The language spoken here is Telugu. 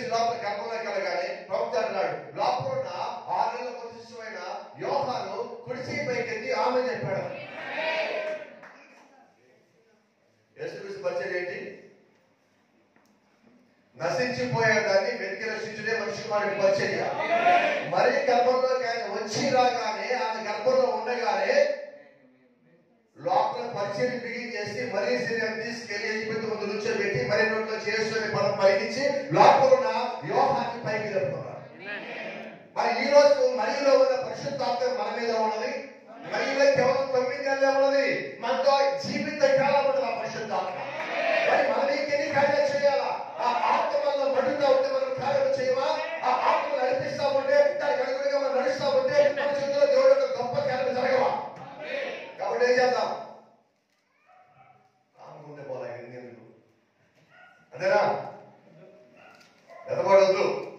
నుంచి లోపల గర్భంలోకి వెళ్ళగానే ప్రవక్త అన్నాడు లోపల ఉన్న ఆరు నెలల శిశువైన యోహాను కుడిచి పైకెత్తి ఆమె చెప్పాడు యేసుక్రీస్తు పరిచయం ఏంటి నశించిపోయే దాన్ని వెతికి రక్షించుడే మనిషి వాడికి పరిచర్య మరి గర్భంలోకి ఆయన వచ్చి రాగానే ఆమె గర్భంలో ఉండగానే లోపల పరిచయం బిగిన్ చేసి మరీ శరీరం తీసుకెళ్లి ఎలిజబెత్ ముందు నుంచోబెట్టి మరి నోట్లో చేసుకుని పదం పైకించి లోపల ఉన్న యోహాన్ని పైకి జరుపుకున్నారు మరి ఈ రోజు మరిలో ఉన్న పరిశుద్ధాత్మ మన మీద ఉన్నది మరిలో కేవలం తొమ్మిది నెలలే ఉన్నది మనతో జీవిత కాలం ఉన్నది ఆ పరిశుద్ధాత్మ మరి మన మీకు ఎన్ని కార్యాలు చేయాలా ఆ ఆత్మ వల్ల మడుతా ఉంటే మనం కార్యాలు చేయమా ఆ ఆత్మ నడిపిస్తా ఉంటే దానికి అనుగుణంగా మనం నడుస్తా ఉంటే మన చేతిలో దేవుడు యొక్క గొప్ప కార్యాలు జరగవా కాబట్టి ఏం చేద్దాం ఆమెకుంటే పోలా ఎందుకు అంతేనా ఎదపడద్దు